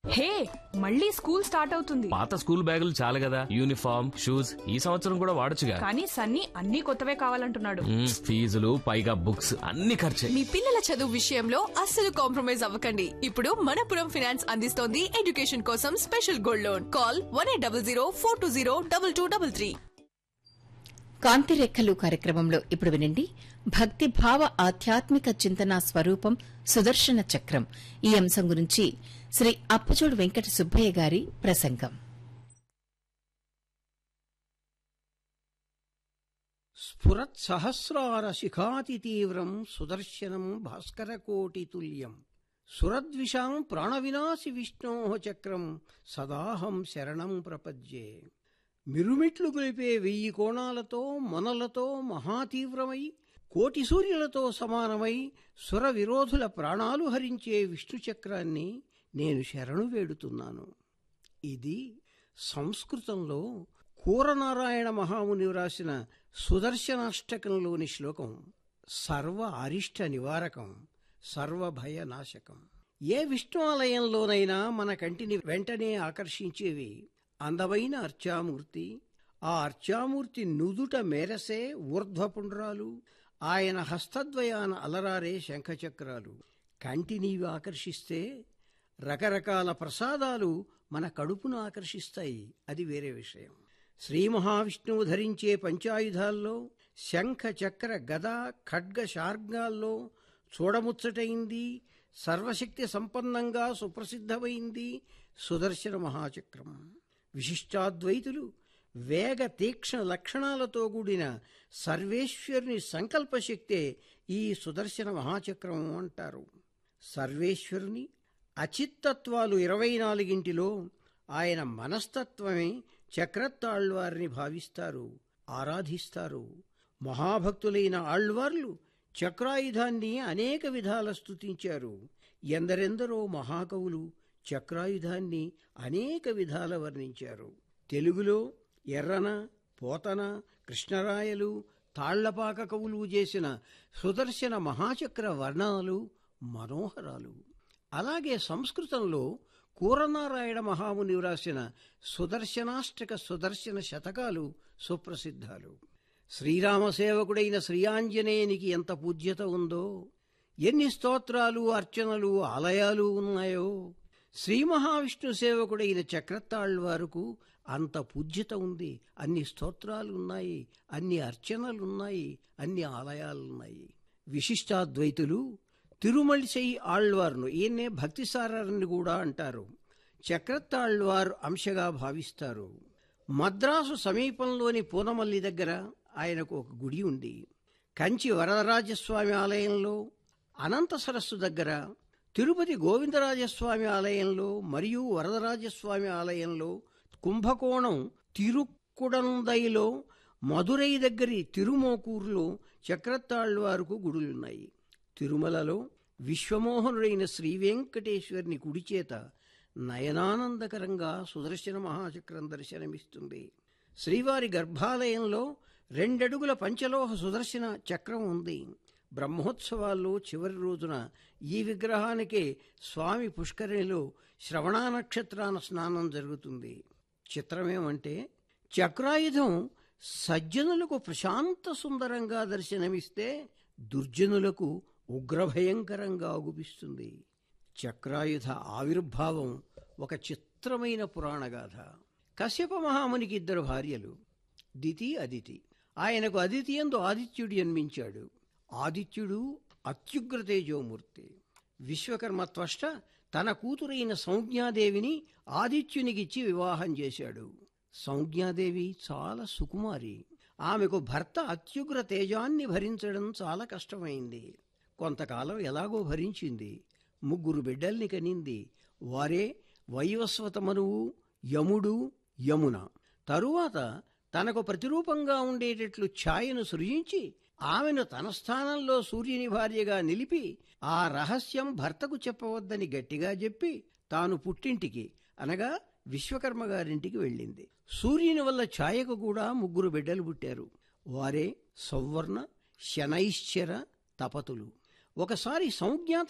హే మళ్ళీ school start అవుతుంది పాత స్కూల్ బ్యాగులు చాలు కదా యూనిఫామ్ షూస్ ఈ సంవత్సరం కూడా వాడొచ్చుగా కానీ సన్నీ అన్ని కొత్తవే కావాలంటున్నాడు మ్మ్, ఫీజులు పైగా బుక్స్ అన్ని ఖర్చే మీ పిల్లల చదువు విషయంలో అస్సలు కాంప్రమైజ్ అవ్వకండి ఇప్పుడు మనపురం ఫైనాన్స్ అందిస్తోంది ఎడ్యుకేషన్ కోసం special gold loan call one eight double zero four two zero double two double three కాంతి రెక్కలు కార్యక్రమంలో ఇప్పుడు వినండి భక్తి భావ ఆధ్యాత్మిక చింతన స్వరూపం సుదర్శన చక్రం ఈ అంశం గురించి శ్రీ అప్పచోడు వెంకట సుబ్బయ్య గారి ప్రసంగం స్ఫురత్సహస్రారశిఖాతితీవ్రం సుదర్శనం భాస్కరకోటితుల్యం సురద్విషాం ప్రాణవినాశి విష్ణో చక్రం సదాహం శరణం ప్రపద్యే మిరుమిట్లు గొలిపే వెయ్యి కోణాలతో మొనలతో మహాతీవ్రమై కోటి సూర్యులతో సమానమై సుర విరోధుల ప్రాణాలు హరించే విష్ణు చక్రాన్ని నేను శరణు వేడుతున్నాను ఇది సంస్కృతంలో కూరనారాయణ మహాముని వ్రాసిన సుదర్శనాష్టకంలోని శ్లోకం సర్వ అరిష్ట నివారకం సర్వభయ నాశకం ఏ విష్ణు ఆలయంలోనైనా మన కంటిని వెంటనే ఆకర్షించేవి అందమైన అర్చామూర్తి ఆ అర్చామూర్తి నుదుట మేరసే ఊర్ధ్వపుండ్రాలు ఆయన హస్తద్వయాన అలరారే శంఖచక్రాలు కంటినీవి ఆకర్షిస్తే రకరకాల ప్రసాదాలు మన కడుపును ఆకర్షిస్తాయి అది వేరే విషయం శ్రీ మహావిష్ణువు ధరించే పంచాయుధాల్లో శంఖ చక్ర గద ఖడ్గ శార్గాల్లో చూడముచ్చటైంది సర్వశక్తి సంపన్నంగా సుప్రసిద్ధమైంది సుదర్శన మహాచక్రం విశిష్టాద్వైతులు వేగ తీక్ష్ణ లక్షణాలతో కూడిన సర్వేశ్వరుని సంకల్పశక్తే ఈ సుదర్శన మహాచక్రం అంటారు సర్వేశ్వరుని అచిత్తత్వాలు ఇరవై నాలుగింటిలో ఆయన మనస్తత్వమే చక్రత్తాళ్వారిని భావిస్తారు ఆరాధిస్తారు మహాభక్తులైన ఆళ్వార్లు చక్రాయుధాన్ని అనేక విధాల స్తుతించారు ఎందరెందరో మహాకవులు చక్రాయుధాన్ని అనేక విధాల వర్ణించారు తెలుగులో ఎర్రన పోతన కృష్ణరాయలు తాళ్లపాక కవులు చేసిన సుదర్శన మహాచక్ర వర్ణాలు మనోహరాలు అలాగే సంస్కృతంలో కూరనారాయణ మహాముని వ్రాసిన సుదర్శనాష్టక సుదర్శన శతకాలు సుప్రసిద్ధాలు శ్రీరామ సేవకుడైన శ్రీయాంజనేయునికి ఎంత పూజ్యత ఉందో ఎన్ని స్తోత్రాలు అర్చనలు ఆలయాలు ఉన్నాయో శ్రీ మహావిష్ణు సేవకుడైన చక్రతాళ్వారుకు అంత పూజ్యత ఉంది అన్ని స్తోత్రాలు ఉన్నాయి అన్ని అర్చనలున్నాయి అన్ని ఆలయాలున్నాయి విశిష్టాద్వైతులు తిరుమలిసై ఆళ్వార్ను ఈయన్నే భక్తిసారని కూడా అంటారు చక్రతాళ్వారు అంశగా భావిస్తారు మద్రాసు సమీపంలోని పూనమల్లి దగ్గర ఆయనకు ఒక గుడి ఉంది కంచి వరదరాజస్వామి ఆలయంలో అనంత సరస్సు దగ్గర తిరుపతి గోవిందరాజస్వామి ఆలయంలో మరియు వరదరాజస్వామి ఆలయంలో కుంభకోణం తిరుక్కుడందైలో మదురై దగ్గరి తిరుమోకూరులో చక్రతాళ్వారుకు గుడులున్నాయి తిరుమలలో విశ్వమోహనుడైన శ్రీ వెంకటేశ్వరుని కుడి చేత నయనానందకరంగా సుదర్శన మహాచక్రం దర్శనమిస్తుంది శ్రీవారి గర్భాలయంలో రెండడుగుల పంచలోహ సుదర్శన చక్రం ఉంది బ్రహ్మోత్సవాల్లో చివరి రోజున ఈ విగ్రహానికే స్వామి పుష్కరిణిలో శ్రవణా నక్షత్రాన స్నానం జరుగుతుంది చిత్రమేమంటే చక్రాయుధం సజ్జనులకు ప్రశాంత సుందరంగా దర్శనమిస్తే దుర్జనులకు ఉగ్రభయంకరంగా గుపిస్తుంది చక్రాయుధ ఆవిర్భావం ఒక చిత్రమైన పురాణగాథ కశ్యప మహామునికి ఇద్దరు భార్యలు దితి అదితి ఆయనకు అదితి ఎందు ఆదిత్యుడు జన్మించాడు ఆదిత్యుడు అత్యుగ్ర తేజోమూర్తి విశ్వకర్మ త్వష్ట తన కూతురైన సంజ్ఞాదేవిని ఆదిత్యునికిచ్చి వివాహం చేశాడు సంజ్ఞాదేవి చాలా సుకుమారి ఆమెకు భర్త అత్యుగ్ర తేజాన్ని భరించడం చాలా కష్టమైంది కొంతకాలం ఎలాగో భరించింది ముగ్గురు బిడ్డల్ని కనింది వారే వైవస్వతమనువు యముడు యమున తరువాత తనకు ప్రతిరూపంగా ఉండేటట్లు ఛాయను సృజించి ఆమెను తన స్థానంలో సూర్యుని భార్యగా నిలిపి ఆ రహస్యం భర్తకు చెప్పవద్దని గట్టిగా చెప్పి తాను పుట్టింటికి అనగా విశ్వకర్మ గారింటికి వెళ్ళింది సూర్యుని వల్ల ఛాయకు కూడా ముగ్గురు బిడ్డలు పుట్టారు వారే సౌవర్ణ శనైశ్చర తపతులు ఒకసారి సంజ్ఞాత